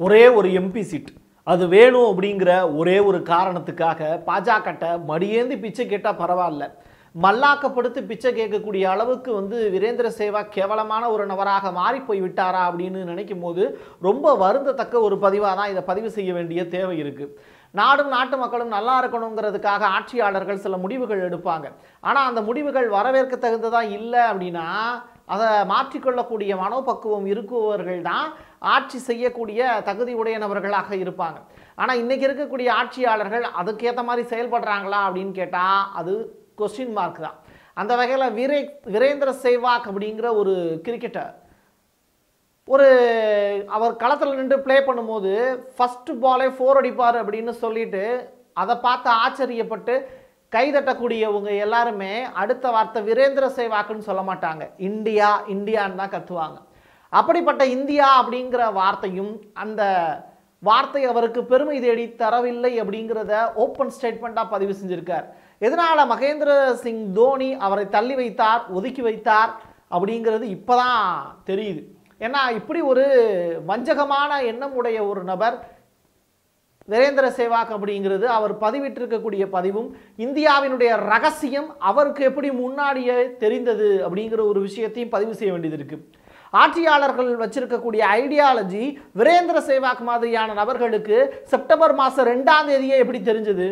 ஒரே ஒரு MP seat அது வேணும் அப்படிங்கிற ஒரே ஒரு காரணத்துக்காக பாஜகட்ட மடியேந்தி பிச்சை கேட்டால் பரவாயில்ல மல்லாக்கப்படுத்தி பிச்சை கேட்கக்கூடிய அளவுக்கு வந்து வீரேந்திர சேவாக் கேவலமான ஒரு நபராக மாறி போய் விட்டாரா அப்படின்னு நினைக்கும் போது ரொம்ப வருந்தத்தக்க ஒரு பதிவாக தான் இதை பதிவு செய்ய வேண்டிய தேவை இருக்குது நாடும் நாட்டு மக்களும் நல்லா இருக்கணுங்கிறதுக்காக ஆட்சியாளர்கள் சில முடிவுகள் எடுப்பாங்க ஆனால் அந்த முடிவுகள் வரவேற்க தகுந்ததா இல்லை அப்படின்னா அதை மாற்றிக்கொள்ளக்கூடிய மனோபக்குவம் இருக்குபவர்கள் தான் ஆட்சி செய்யக்கூடிய தகுதி உடையனவர்களாக இருப்பாங்க ஆனால் இன்னைக்கு இருக்கக்கூடிய ஆட்சியாளர்கள் அதுக்கேற்ற மாதிரி செயல்படுறாங்களா அப்படின்னு கேட்டால் அது கொஸ்டின் மார்க் தான் அந்த வகையில் வீரே வீரேந்திர சேவாக் அப்படிங்கிற ஒரு கிரிக்கெட்டர் ஒரு அவர் களத்தில் நின்று ப்ளே பண்ணும்போது ஃபர்ஸ்ட் பாலே ஃபோர் அடிப்பார் அப்படின்னு சொல்லிட்டு அதை பார்த்து ஆச்சரியப்பட்டு கைதட்டக்கூடியவங்க எல்லாருமே அடுத்த வார்த்தை வீரேந்திர சேவாக்குன்னு சொல்ல மாட்டாங்க இந்தியா இந்தியான்னு தான் கத்துவாங்க அப்படிப்பட்ட இந்தியா அப்படிங்கிற வார்த்தையும் அந்த வார்த்தை அவருக்கு பெருமை தேடி தரவில்லை அப்படிங்கிறத ஓப்பன் ஸ்டேட்மெண்ட்டாக பதிவு செஞ்சிருக்கார் எதனால் மகேந்திர சிங் தோனி அவரை தள்ளி வைத்தார் ஒதுக்கி வைத்தார் அப்படிங்கிறது இப்போதான் தெரியுது ஏன்னா இப்படி ஒரு வஞ்சகமான எண்ணம் உடைய ஒரு நபர் வீரேந்திர சேவாக் அப்படிங்கிறது அவர் பதிவிட்டிருக்கக்கூடிய பதிவும் இந்தியாவினுடைய ரகசியம் அவருக்கு எப்படி முன்னாடியே தெரிந்தது அப்படிங்கிற ஒரு விஷயத்தையும் பதிவு செய்ய வேண்டியது இருக்கு ஆட்சியாளர்கள் வச்சிருக்கக்கூடிய ஐடியாலஜி வீரேந்திர சேவாக் மாதிரியான நபர்களுக்கு செப்டம்பர் மாதம் ரெண்டாம் தேதியே எப்படி தெரிஞ்சது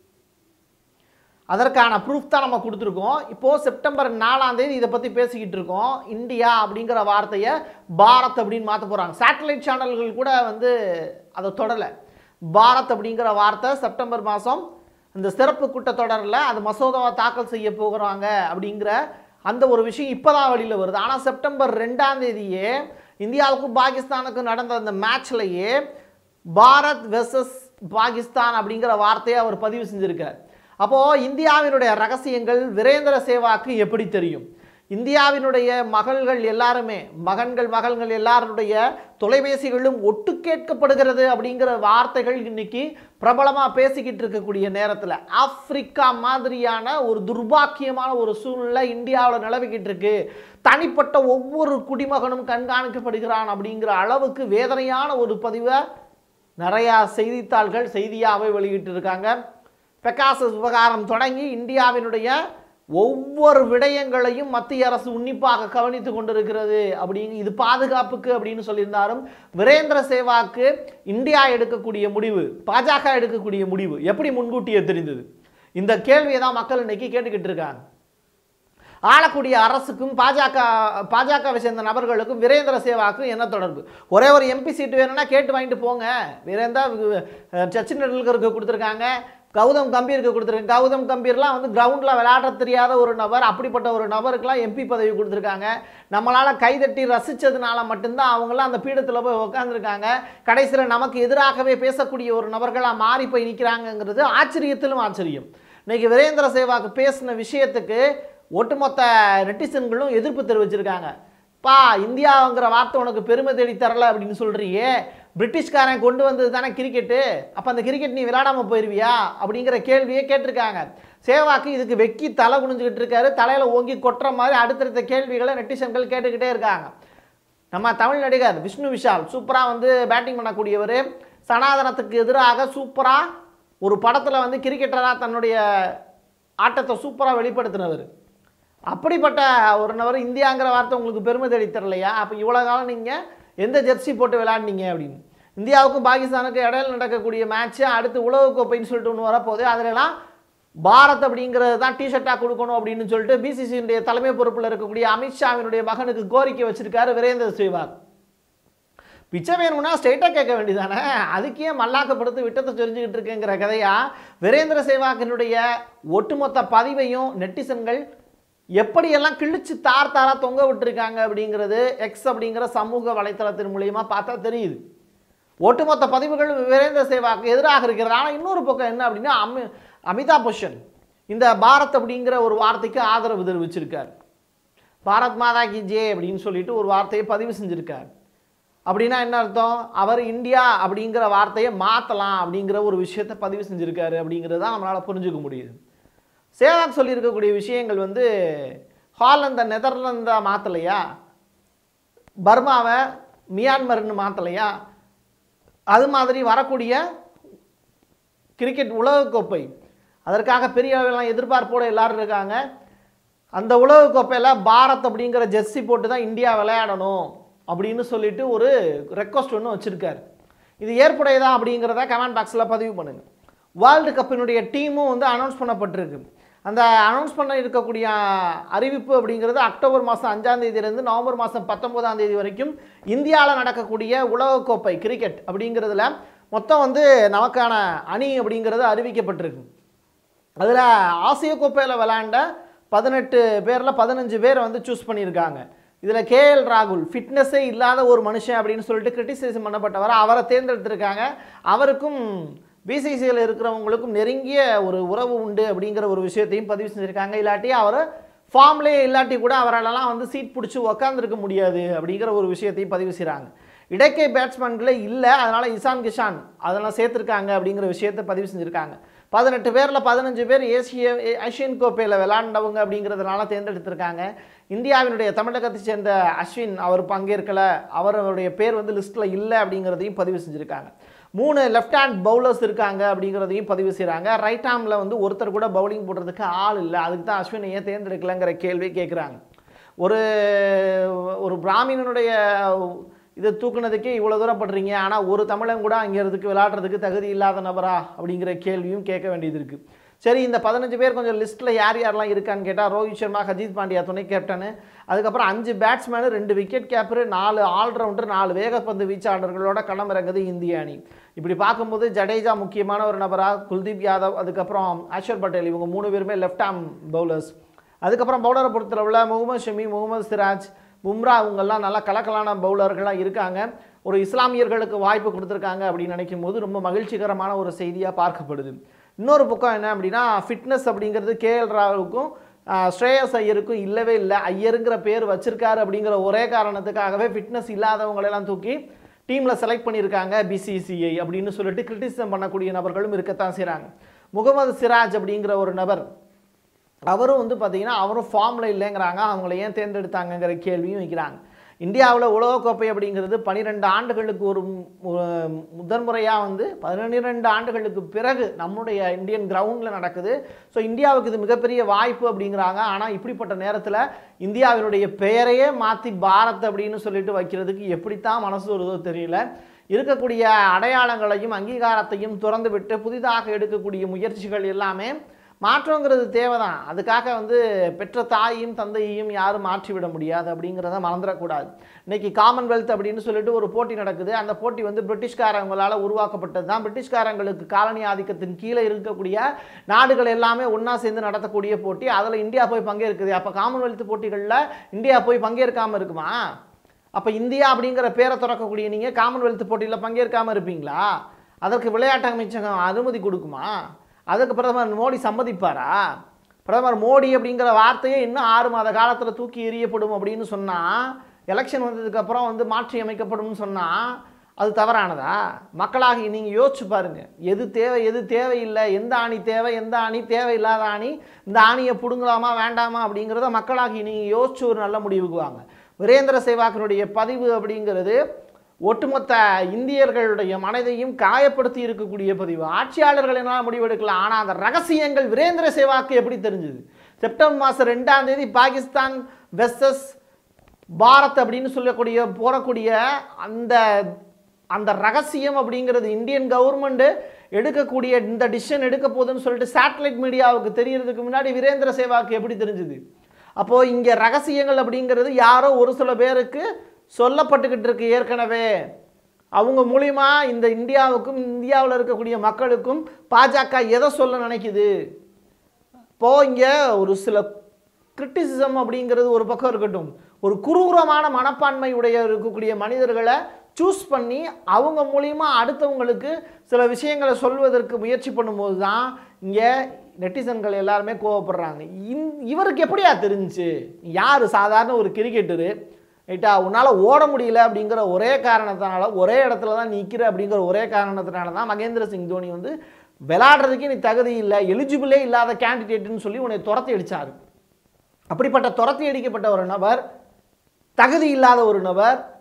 அதற்கான ப்ரூஃப் தான் நம்ம கொடுத்துருக்கோம் இப்போது செப்டம்பர் நாலாம் தேதி இதை பற்றி பேசிக்கிட்டு இருக்கோம் இந்தியா அப்படிங்கிற வார்த்தையை பாரத் அப்படின்னு மாற்ற போகிறாங்க சேட்டலைட் சேனல்கள் கூட வந்து அதை தொடலை பாரத் அப்படிங்கிற வார்த்தை செப்டம்பர் மாதம் இந்த சிறப்பு கூட்டத்தொடரில் அது மசோதாவை தாக்கல் செய்ய போகிறாங்க அப்படிங்கிற அந்த ஒரு விஷயம் இப்போ தான் வெளியில் வருது ஆனால் செப்டம்பர் ரெண்டாம் தேதியே இந்தியாவுக்கும் பாகிஸ்தானுக்கும் நடந்த அந்த மேட்ச்லையே பாரத் வெர்சஸ் பாகிஸ்தான் அப்படிங்கிற வார்த்தையை அவர் பதிவு செஞ்சிருக்கார் அப்போது இந்தியாவினுடைய ரகசியங்கள் வீரேந்திர சேவாக்கு எப்படி தெரியும் இந்தியாவினுடைய மகள்கள் எல்லாருமே மகன்கள் மகள்கள் எல்லாருடைய தொலைபேசிகளும் ஒட்டு கேட்கப்படுகிறது அப்படிங்கிற வார்த்தைகள் இன்னைக்கு பிரபலமாக பேசிக்கிட்டு இருக்கக்கூடிய நேரத்தில் ஆப்பிரிக்கா மாதிரியான ஒரு துர்பாக்கியமான ஒரு சூழ்நிலை இந்தியாவில் நிலவிக்கிட்டு இருக்கு தனிப்பட்ட ஒவ்வொரு குடிமகனும் கண்காணிக்கப்படுகிறான் அப்படிங்கிற அளவுக்கு வேதனையான ஒரு பதிவை நிறையா செய்தித்தாள்கள் செய்தியாகவே வெளியிட்டு இருக்காங்க பெக்காசஸ் விவகாரம் தொடங்கி இந்தியாவினுடைய ஒவ்வொரு விடயங்களையும் மத்திய அரசு உன்னிப்பாக கவனித்து கொண்டிருக்கிறது அப்படிங்க இது பாதுகாப்புக்கு அப்படின்னு சொல்லியிருந்தாலும் வீரேந்திர சேவாக்கு இந்தியா எடுக்கக்கூடிய முடிவு பாஜக எடுக்கக்கூடிய முடிவு எப்படி முன்கூட்டியே தெரிந்தது இந்த கேள்வியை தான் மக்கள் இன்னைக்கு கேட்டுக்கிட்டு இருக்காங்க ஆளக்கூடிய அரசுக்கும் பாஜக பாஜகவை சேர்ந்த நபர்களுக்கும் வீரேந்திர சேவாக்கும் என்ன தொடர்பு ஒரே ஒரு எம்பி சீட்டு வேணும்னா கேட்டு வாங்கிட்டு போங்க வீரேந்தா அஹ், சச்சின் டெண்டுல்கருக்கு கொடுத்துருக்காங்க கௌதம் கம்பீருக்கு கொடுத்துருக்காங்க கௌதம் கம்பீர்லாம் வந்து கிரவுண்டில் விளையாட தெரியாத ஒரு நபர் அப்படிப்பட்ட ஒரு நபருக்குலாம் எம்பி பதவி கொடுத்துருக்காங்க நம்மளால் கைதட்டி ரசித்ததுனால மட்டும்தான் அவங்களாம் அந்த பீடத்தில் போய் உட்காந்துருக்காங்க கடைசியில் நமக்கு எதிராகவே பேசக்கூடிய ஒரு நபர்களாக மாறி போய் நிற்கிறாங்கங்கிறது ஆச்சரியத்திலும் ஆச்சரியம் இன்னைக்கு வீரேந்திர சேவாக்கு பேசின விஷயத்துக்கு ஒட்டுமொத்த நெட்டிசன்களும் எதிர்ப்பு தெரிவிச்சிருக்காங்க பா இந்தியாங்கிற வார்த்தை உனக்கு பெருமை தேடி தரல அப்படின்னு சொல்றியே பிரிட்டிஷ்காரன் கொண்டு வந்தது தானே கிரிக்கெட்டு அப்போ அந்த கிரிக்கெட் நீ விளையாடாம போயிருவியா அப்படிங்கிற கேள்வியே கேட்டிருக்காங்க சேவாக்கு இதுக்கு வெக்கி தலை குனிஞ்சுக்கிட்டு இருக்காரு தலையில ஓங்கி கொட்டுற மாதிரி அடுத்தடுத்த கேள்விகளை நெட்டிசன்கள் கேட்டுக்கிட்டே இருக்காங்க நம்ம தமிழ் நடிகர் விஷ்ணு விஷால் சூப்பராக வந்து பேட்டிங் பண்ணக்கூடியவர் சனாதனத்துக்கு எதிராக சூப்பராக ஒரு படத்தில் வந்து கிரிக்கெட்டராக தன்னுடைய ஆட்டத்தை சூப்பராக வெளிப்படுத்தினவர் அப்படிப்பட்ட ஒரு நபர் இந்தியாங்கிற வார்த்தை உங்களுக்கு பெருமை தேடி தரலையா அப்போ இவ்வளோ காலம் நீங்கள் எந்த ஜெர்சி போட்டு விளையாடுனீங்க அப்படின்னு இந்தியாவுக்கும் பாகிஸ்தானுக்கும் இடையில நடக்கக்கூடிய மேட்ச்சு அடுத்து உலகக்கோப்பைன்னு சொல்லிட்டு ஒன்று வரப்போகுது அதிலலாம் பாரத் அப்படிங்கிறது தான் டிஷர்ட்டாக கொடுக்கணும் அப்படின்னு சொல்லிட்டு பிசிசியினுடைய தலைமை பொறுப்பில் இருக்கக்கூடிய அமித்ஷாவினுடைய மகனுக்கு கோரிக்கை வச்சிருக்காரு வீரேந்திர சேவாக் பிச்சை வேணும்னா ஸ்ட்ரைட்டாக கேட்க வேண்டியதானே அதுக்கே மல்லாக்கப்படுத்து விட்டத்தை தெரிஞ்சுக்கிட்டு இருக்குங்கிற கதையா வீரேந்திர சேவாக்கினுடைய ஒட்டுமொத்த பதிவையும் நெட்டிசன்கள் எப்படியெல்லாம் கிழிச்சு தார் தாரா தொங்க விட்டுருக்காங்க அப்படிங்கிறது எக்ஸ் அப்படிங்கிற சமூக வலைத்தளத்தின் மூலியமா பார்த்தா தெரியுது ஒட்டுமொத்த பதிவுகள் வீரேந்திர சேவாக்கு எதிராக இருக்கிறது ஆனால் இன்னொரு பக்கம் என்ன அப்படின்னா அமி அமிதாப் பச்சன் இந்த பாரத் அப்படிங்கிற ஒரு வார்த்தைக்கு ஆதரவு தெரிவிச்சிருக்கார் பாரத் மாதா கி ஜே அப்படின்னு சொல்லிட்டு ஒரு வார்த்தையை பதிவு செஞ்சிருக்கார் அப்படின்னா என்ன அர்த்தம் அவர் இந்தியா அப்படிங்கிற வார்த்தையை மாற்றலாம் அப்படிங்கிற ஒரு விஷயத்தை பதிவு செஞ்சுருக்காரு அப்படிங்கிறது தான் நம்மளால் புரிஞ்சுக்க முடியுது சேவாக் சொல்லியிருக்கக்கூடிய விஷயங்கள் வந்து ஹாலந்த நெதர்லாந்தா மாற்றலையா பர்மாவை மியான்மர்னு மாற்றலையா அது மாதிரி வரக்கூடிய கிரிக்கெட் உலகக்கோப்பை அதற்காக பெரிய அளவிலாம் எதிர்பார்ப்போடு எல்லாரும் இருக்காங்க அந்த உலகக்கோப்பையில் பாரத் அப்படிங்கிற ஜெர்சி போட்டு தான் இந்தியா விளையாடணும் அப்படின்னு சொல்லிட்டு ஒரு ரெக்வஸ்ட் ஒன்று வச்சுருக்காரு இது ஏற்புடையதா அப்படிங்கிறத கமெண்ட் பாக்ஸில் பதிவு பண்ணுங்கள் வேர்ல்டு கப்பினுடைய டீமும் வந்து அனௌன்ஸ் பண்ணப்பட்டிருக்கு அந்த அனௌன்ஸ் பண்ண இருக்கக்கூடிய அறிவிப்பு அப்படிங்கிறது அக்டோபர் மாதம் அஞ்சாம் தேதியிலேருந்து நவம்பர் மாதம் பத்தொன்பதாம் தேதி வரைக்கும் இந்தியாவில் நடக்கக்கூடிய உலகக்கோப்பை கிரிக்கெட் அப்படிங்கிறதுல மொத்தம் வந்து நமக்கான அணி அப்படிங்கிறது அறிவிக்கப்பட்டிருக்கு அதில் ஆசிய கோப்பையில் விளையாண்ட பதினெட்டு பேரில் பதினஞ்சு பேர் வந்து சூஸ் பண்ணியிருக்காங்க இதில் கேஎல் ராகுல் ஃபிட்னஸே இல்லாத ஒரு மனுஷன் அப்படின்னு சொல்லிட்டு கிரிட்டிசைஸ் பண்ணப்பட்டவர் அவரை தேர்ந்தெடுத்திருக்காங்க அவருக்கும் பிசிசியில் இருக்கிறவங்களுக்கும் நெருங்கிய ஒரு உறவு உண்டு அப்படிங்கிற ஒரு விஷயத்தையும் பதிவு செஞ்சுருக்காங்க இல்லாட்டி அவர் ஃபார்ம்லேயே இல்லாட்டி கூட அவராலலாம் வந்து சீட் பிடிச்சி உக்காந்துருக்க முடியாது அப்படிங்கிற ஒரு விஷயத்தையும் பதிவு செய்கிறாங்க இடைக்கை பேட்ஸ்மேன்களே இல்லை அதனால் இசான் கிஷான் அதெல்லாம் சேர்த்துருக்காங்க அப்படிங்கிற விஷயத்தை பதிவு செஞ்சுருக்காங்க பதினெட்டு பேரில் பதினஞ்சு பேர் ஏசிய ஏஷியன் கோப்பையில் விளாண்டவங்க அப்படிங்கிறதுனால தேர்ந்தெடுத்திருக்காங்க இந்தியாவினுடைய தமிழகத்தை சேர்ந்த அஸ்வின் அவர் பங்கேற்கலை அவருடைய பேர் வந்து லிஸ்ட்டில் இல்லை அப்படிங்கிறதையும் பதிவு செஞ்சுருக்காங்க மூணு லெஃப்ட் ஹேண்ட் பவுலர்ஸ் இருக்காங்க அப்படிங்கிறதையும் பதிவு செய்கிறாங்க ரைட் ஹேமில் வந்து ஒருத்தர் கூட பவுலிங் போடுறதுக்கு ஆள் இல்லை அதுக்கு தான் அஸ்வினை ஏன் தேர்ந்தெடுக்கலைங்கிற கேள்வி கேட்குறாங்க ஒரு ஒரு பிராமினனுடைய இதை தூக்குனதுக்கே இவ்வளோ தூரம் படுறீங்க ஆனால் ஒரு தமிழன் கூட அங்கே இதுக்கு விளையாடுறதுக்கு தகுதி இல்லாத நபரா அப்படிங்கிற கேள்வியும் கேட்க வேண்டியது இருக்குது சரி இந்த பதினஞ்சு பேர் கொஞ்சம் லிஸ்ட்டில் யார் யாரெல்லாம் இருக்கான்னு கேட்டால் ரோஹித் சர்மா ஹஜித் பாண்டியா துணை கேப்டனு அதுக்கப்புறம் அஞ்சு பேட்ஸ்மேனு ரெண்டு விக்கெட் கேப்பரு நாலு ஆல்ரவுண்டர் நாலு வேகப்பந்து வீச்சாளர்களோட களமிறங்குது இந்திய அணி இப்படி பார்க்கும்போது ஜடேஜா முக்கியமான ஒரு நபராக குல்தீப் யாதவ் அதுக்கப்புறம் அஷர் பட்டேல் இவங்க மூணு பேருமே லெஃப்ட் ஆம் பவுலர்ஸ் அதுக்கப்புறம் பவுலரை பொறுத்தளவில் முகமது ஷமி முகமது சிராஜ் பும்ரா இவங்கெல்லாம் நல்லா கலக்கலான பவுலர்களாக இருக்காங்க ஒரு இஸ்லாமியர்களுக்கு வாய்ப்பு கொடுத்துருக்காங்க அப்படின்னு நினைக்கும் போது ரொம்ப மகிழ்ச்சிகரமான ஒரு செய்தியாக பார்க்கப்படுது இன்னொரு பக்கம் என்ன அப்படின்னா ஃபிட்னஸ் அப்படிங்கிறது கேஎல் ராகுலுக்கும் ஸ்ரேயஸ் ஐயருக்கும் இல்லவே இல்லை ஐயருங்கிற பேர் வச்சிருக்காரு அப்படிங்கிற ஒரே காரணத்துக்காகவே ஃபிட்னஸ் இல்லாதவங்களெல்லாம் தூக்கி டீமில் செலக்ட் பண்ணியிருக்காங்க பிசிசிஐ அப்படின்னு சொல்லிட்டு கிரிட்டிசிசம் பண்ணக்கூடிய நபர்களும் இருக்கத்தான் செய்கிறாங்க முகமது சிராஜ் அப்படிங்கிற ஒரு நபர் அவரும் வந்து பார்த்தீங்கன்னா அவரும் ஃபார்மில் இல்லைங்கிறாங்க அவங்கள ஏன் தேர்ந்தெடுத்தாங்கங்கிற கேள்வியும் வைக்கிறாங்க இந்தியாவில் உலகக்கோப்பை அப்படிங்கிறது பன்னிரெண்டு ஆண்டுகளுக்கு ஒரு முதன்முறையாக வந்து பதினிரெண்டு ஆண்டுகளுக்கு பிறகு நம்முடைய இந்தியன் கிரவுண்டில் நடக்குது ஸோ இந்தியாவுக்கு இது மிகப்பெரிய வாய்ப்பு அப்படிங்கிறாங்க ஆனால் இப்படிப்பட்ட நேரத்தில் இந்தியாவினுடைய பெயரையே மாற்றி பாரத் அப்படின்னு சொல்லிட்டு வைக்கிறதுக்கு எப்படித்தான் மனசு வருதோ தெரியல இருக்கக்கூடிய அடையாளங்களையும் அங்கீகாரத்தையும் திறந்து விட்டு புதிதாக எடுக்கக்கூடிய முயற்சிகள் எல்லாமே மாற்றங்கிறது தேவைதான் அதுக்காக வந்து பெற்ற தாயையும் தந்தையையும் யாரும் மாற்றிவிட முடியாது அப்படிங்கிறத மறந்துடக்கூடாது இன்னைக்கு காமன்வெல்த் அப்படின்னு சொல்லிட்டு ஒரு போட்டி நடக்குது அந்த போட்டி வந்து பிரிட்டிஷ்காரங்களால் உருவாக்கப்பட்டது தான் பிரிட்டிஷ்காரங்களுக்கு காலனி ஆதிக்கத்தின் கீழே இருக்கக்கூடிய நாடுகள் எல்லாமே ஒன்றா சேர்ந்து நடத்தக்கூடிய போட்டி அதில் இந்தியா போய் பங்கேற்குது அப்போ காமன்வெல்த் போட்டிகளில் இந்தியா போய் பங்கேற்காமல் இருக்குமா அப்போ இந்தியா அப்படிங்கிற பேரை திறக்கக்கூடிய நீங்கள் காமன்வெல்த் போட்டியில் பங்கேற்காமல் இருப்பீங்களா அதற்கு விளையாட்டு அமைச்சகம் அனுமதி கொடுக்குமா அதுக்கு பிரதமர் மோடி சம்மதிப்பாரா பிரதமர் மோடி அப்படிங்கிற வார்த்தையே இன்னும் ஆறு மாத காலத்தில் தூக்கி எறியப்படும் அப்படின்னு சொன்னால் எலெக்ஷன் வந்ததுக்கப்புறம் வந்து மாற்றி அமைக்கப்படும்னு சொன்னால் அது தவறானதா மக்களாகி நீங்கள் யோசிச்சு பாருங்கள் எது தேவை எது தேவையில்லை எந்த அணி தேவை எந்த அணி தேவையில்லாத அணி இந்த அணியை பிடுங்கலாமா வேண்டாமா அப்படிங்கிறத மக்களாகி நீங்கள் யோசிச்சு ஒரு நல்ல முடிவுக்கு வாங்க வீரேந்திர சேவாக்கினுடைய பதிவு அப்படிங்கிறது ஒட்டுமொத்த இந்தியர்களுடைய மனதையும் காயப்படுத்தி இருக்கக்கூடிய பதிவு ஆட்சியாளர்கள் என்ன முடிவெடுக்கலாம் ஆனால் அந்த ரகசியங்கள் வீரேந்திர சேவாக்கு எப்படி தெரிஞ்சுது செப்டம்பர் மாதம் ரெண்டாம் தேதி பாகிஸ்தான் வெர்சஸ் பாரத் அப்படின்னு சொல்லக்கூடிய போறக்கூடிய அந்த அந்த ரகசியம் அப்படிங்கிறது இந்தியன் கவர்மெண்ட் எடுக்கக்கூடிய இந்த டிசிஷன் எடுக்க போகுதுன்னு சொல்லிட்டு சேட்டலைட் மீடியாவுக்கு தெரியறதுக்கு முன்னாடி வீரேந்திர சேவாக்கு எப்படி தெரிஞ்சுது அப்போது இங்கே ரகசியங்கள் அப்படிங்கிறது யாரோ ஒரு சில பேருக்கு சொல்லப்பட்டுக்கிட்டு இருக்கு ஏற்கனவே அவங்க மூலிமா இந்த இந்தியாவுக்கும் இந்தியாவில் இருக்கக்கூடிய மக்களுக்கும் பாஜக எதை சொல்ல நினைக்குது இப்போ இங்கே ஒரு சில கிரிட்டிசிசம் அப்படிங்கிறது ஒரு பக்கம் இருக்கட்டும் ஒரு குரூரமான மனப்பான்மை உடைய இருக்கக்கூடிய மனிதர்களை சூஸ் பண்ணி அவங்க மூலிமா அடுத்தவங்களுக்கு சில விஷயங்களை சொல்வதற்கு முயற்சி பண்ணும்போது தான் இங்கே நெட்டிசன்கள் எல்லாருமே கோவப்படுறாங்க இந் இவருக்கு எப்படியா தெரிஞ்சுச்சு யார் சாதாரண ஒரு கிரிக்கெட்டரு ரைட்டா உன்னால் ஓட முடியல அப்படிங்கிற ஒரே காரணத்தினால ஒரே இடத்துல தான் நிற்கிற அப்படிங்கிற ஒரே காரணத்தினால தான் மகேந்திர சிங் தோனி வந்து விளையாடுறதுக்கே நீ தகுதி இல்லை எலிஜிபிளே இல்லாத கேண்டிடேட்டுன்னு சொல்லி உன்னை துரத்தி அடித்தார் அப்படிப்பட்ட துரத்தி அடிக்கப்பட்ட ஒரு நபர் தகுதி இல்லாத ஒரு நபர்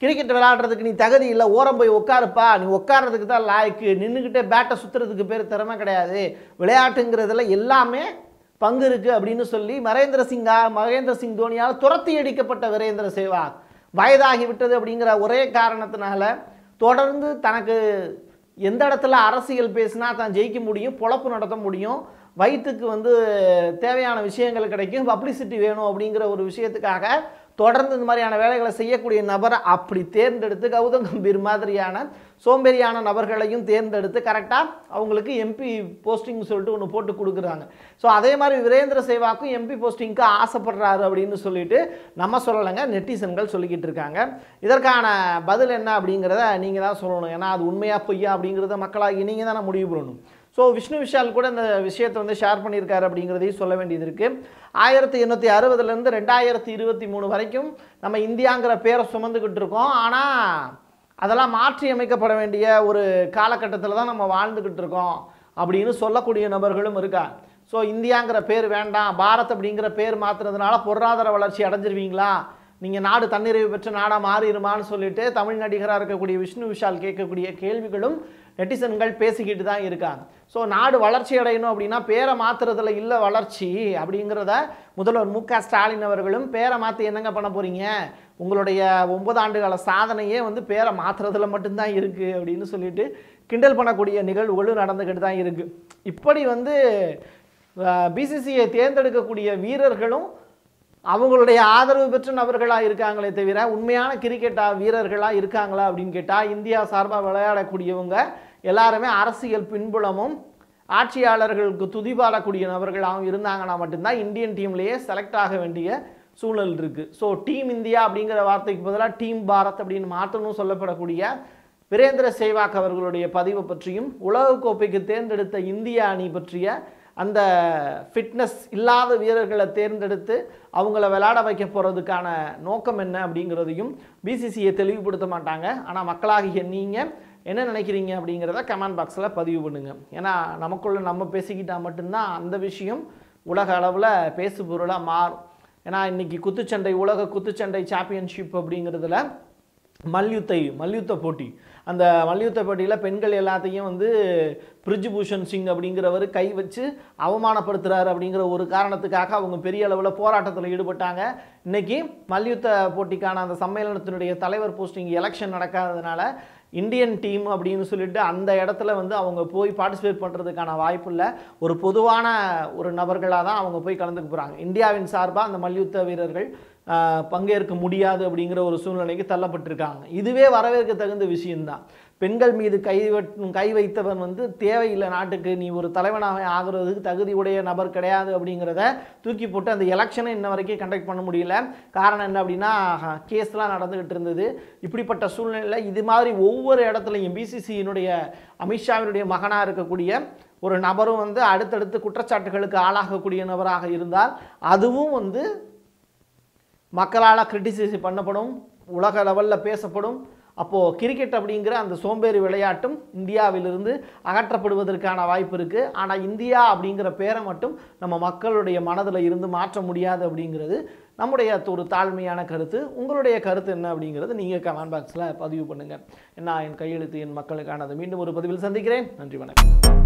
கிரிக்கெட் விளையாடுறதுக்கு நீ தகுதி இல்லை ஓரம் போய் உட்காருப்பா நீ உட்கார்றதுக்கு தான் லாய்க்கு நின்றுக்கிட்டே பேட்டை சுற்றுறதுக்கு பேர் திறமை கிடையாது விளையாட்டுங்கிறதுல எல்லாமே பங்கு இருக்கு அப்படின்னு சொல்லி மகேந்திர சிங்கா மகேந்திர சிங் தோனியால் துரத்தி அடிக்கப்பட்ட வீரேந்திர சேவாக் வயதாகி விட்டது அப்படிங்கிற ஒரே காரணத்தினால தொடர்ந்து தனக்கு எந்த இடத்துல அரசியல் பேசினா தான் ஜெயிக்க முடியும் பொழப்பு நடத்த முடியும் வயிற்றுக்கு வந்து தேவையான விஷயங்கள் கிடைக்கும் பப்ளிசிட்டி வேணும் அப்படிங்கிற ஒரு விஷயத்துக்காக தொடர்ந்து இந்த மாதிரியான வேலைகளை செய்யக்கூடிய நபரை அப்படி தேர்ந்தெடுத்து கௌதம் கம்பீர் மாதிரியான சோம்பேறியான நபர்களையும் தேர்ந்தெடுத்து கரெக்டாக அவங்களுக்கு எம்பி போஸ்டிங் சொல்லிட்டு ஒன்று போட்டு கொடுக்குறாங்க ஸோ அதே மாதிரி வீரேந்திர சேவாக்கும் எம்பி போஸ்டிங்க்கு ஆசைப்படுறாரு அப்படின்னு சொல்லிட்டு நம்ம சொல்லலைங்க நெட்டிசன்கள் சொல்லிக்கிட்டு இருக்காங்க இதற்கான பதில் என்ன அப்படிங்கிறத நீங்கள் தான் சொல்லணும் ஏன்னா அது உண்மையா பொய்யா அப்படிங்கிறத மக்களாகி நீங்கள் தானே முடிவு பண்ணணும் ஸோ விஷ்ணு விஷால் கூட இந்த விஷயத்தை வந்து ஷேர் பண்ணியிருக்காரு அப்படிங்கிறதையும் சொல்ல வேண்டியது இருக்குது ஆயிரத்தி எண்ணூற்றி அறுபதுலேருந்து ரெண்டாயிரத்தி இருபத்தி மூணு வரைக்கும் நம்ம இந்தியாங்கிற பேரை சுமந்துக்கிட்டு இருக்கோம் ஆனால் அதெல்லாம் மாற்றி அமைக்கப்பட வேண்டிய ஒரு காலகட்டத்தில் தான் நம்ம வாழ்ந்துக்கிட்டு இருக்கோம் அப்படின்னு சொல்லக்கூடிய நபர்களும் இருக்கா ஸோ இந்தியாங்கிற பேர் வேண்டாம் பாரத் அப்படிங்கிற பேர் மாற்றுறதுனால பொருளாதார வளர்ச்சி அடைஞ்சிருவீங்களா நீங்கள் நாடு தன்னிறைவு பெற்ற நாடாக மாறிடுமான்னு சொல்லிட்டு தமிழ் நடிகராக இருக்கக்கூடிய விஷ்ணு விஷால் கேட்கக்கூடிய கேள்விகளும் நெட்டிசன்கள் பேசிக்கிட்டு தான் இருக்காங்க ஸோ நாடு வளர்ச்சி அடையணும் அப்படின்னா பேரை மாற்றுறதுல இல்லை வளர்ச்சி அப்படிங்கிறத முதல்வர் மு க ஸ்டாலின் அவர்களும் பேரை மாற்றி என்னங்க பண்ண போகிறீங்க உங்களுடைய ஒன்பது ஆண்டுகால சாதனையே வந்து பேரை மாற்றுறதுல மட்டும்தான் இருக்குது அப்படின்னு சொல்லிட்டு கிண்டல் பண்ணக்கூடிய நிகழ்வுகளும் நடந்துக்கிட்டு தான் இருக்குது இப்படி வந்து பிசிசிஐ தேர்ந்தெடுக்கக்கூடிய வீரர்களும் அவங்களுடைய ஆதரவு பெற்ற நபர்களாக இருக்காங்களே தவிர உண்மையான கிரிக்கெட்டா வீரர்களாக இருக்காங்களா அப்படின்னு கேட்டால் இந்தியா சார்பாக விளையாடக்கூடியவங்க எல்லாருமே அரசியல் பின்புலமும் ஆட்சியாளர்களுக்கு துதிபாடக்கூடிய நபர்களாகவும் இருந்தாங்கன்னா மட்டும்தான் இந்தியன் டீம்லேயே செலக்ட் ஆக வேண்டிய சூழல் இருக்குது ஸோ டீம் இந்தியா அப்படிங்கிற வார்த்தைக்கு பதிலாக டீம் பாரத் அப்படின்னு மாற்றணும் சொல்லப்படக்கூடிய வீரேந்திர சேவாக் அவர்களுடைய பதிவு பற்றியும் உலகக்கோப்பைக்கு தேர்ந்தெடுத்த இந்திய அணி பற்றிய அந்த ஃபிட்னஸ் இல்லாத வீரர்களை தேர்ந்தெடுத்து அவங்கள விளையாட வைக்க போகிறதுக்கான நோக்கம் என்ன அப்படிங்கிறதையும் பிசிசியை தெளிவுபடுத்த மாட்டாங்க ஆனால் மக்களாகிய நீங்கள் என்ன நினைக்கிறீங்க அப்படிங்கிறத கமெண்ட் பாக்ஸில் பதிவு பண்ணுங்கள் ஏன்னா நமக்குள்ள நம்ம பேசிக்கிட்டால் மட்டும்தான் அந்த விஷயம் உலக அளவில் பேசு பொருளாக மாறும் ஏன்னா இன்னைக்கு குத்துச்சண்டை உலக குத்துச்சண்டை சாம்பியன்ஷிப் அப்படிங்கிறதுல மல்யுத்தை மல்யுத்த போட்டி அந்த மல்யுத்த போட்டியில் பெண்கள் எல்லாத்தையும் வந்து பிரிஜ்பூஷன் சிங் அப்படிங்கிறவர் கை வச்சு அவமானப்படுத்துறாரு அப்படிங்கிற ஒரு காரணத்துக்காக அவங்க பெரிய அளவில் போராட்டத்தில் ஈடுபட்டாங்க இன்னைக்கு மல்யுத்த போட்டிக்கான அந்த சம்மேளனத்தினுடைய தலைவர் போஸ்டிங் எலெக்ஷன் நடக்காததுனால இந்தியன் டீம் அப்படின்னு சொல்லிட்டு அந்த இடத்துல வந்து அவங்க போய் பார்ட்டிசிபேட் பண்ணுறதுக்கான வாய்ப்பு இல்லை ஒரு பொதுவான ஒரு நபர்களாக தான் அவங்க போய் கலந்துக்க போகிறாங்க இந்தியாவின் சார்பாக அந்த மல்யுத்த வீரர்கள் ஆஹ், பங்கேற்க முடியாது அப்படிங்கிற ஒரு சூழ்நிலைக்கு தள்ளப்பட்டிருக்காங்க இதுவே வரவேற்க தகுந்த விஷயம்தான் பெண்கள் மீது கை வட்- கை வைத்தவன் வந்து தேவையில்லை நாட்டுக்கு நீ ஒரு தலைவனாக ஆகுறதுக்கு தகுதி உடைய நபர் கிடையாது அப்படிங்கிறத தூக்கி போட்டு அந்த எலெக்ஷனை இன்ன வரைக்கும் கண்டக்ட் பண்ண முடியல காரணம் என்ன அப்படின்னா கேஸ்லாம் நடந்துகிட்டு இருந்தது இப்படிப்பட்ட சூழ்நிலையில் இது மாதிரி ஒவ்வொரு இடத்துலையும் பிசிசியினுடைய அமித்ஷாவினுடைய மகனாக இருக்கக்கூடிய ஒரு நபரும் வந்து அடுத்தடுத்து குற்றச்சாட்டுகளுக்கு ஆளாகக்கூடிய நபராக இருந்தால் அதுவும் வந்து மக்களால் கிரிட்டிசைஸ் பண்ணப்படும் உலக லெவலில் பேசப்படும் அப்போது கிரிக்கெட் அப்படிங்கிற அந்த சோம்பேறி விளையாட்டும் இந்தியாவிலிருந்து அகற்றப்படுவதற்கான வாய்ப்பு இருக்குது ஆனால் இந்தியா அப்படிங்கிற பேரை மட்டும் நம்ம மக்களுடைய மனதில் இருந்து மாற்ற முடியாது அப்படிங்கிறது நம்முடைய ஒரு தாழ்மையான கருத்து உங்களுடைய கருத்து என்ன அப்படிங்கிறது நீங்கள் கமெண்ட் பாக்ஸில் பதிவு பண்ணுங்கள் என்ன என் கையெழுத்து என் மக்களுக்கானது மீண்டும் ஒரு பதிவில் சந்திக்கிறேன் நன்றி வணக்கம்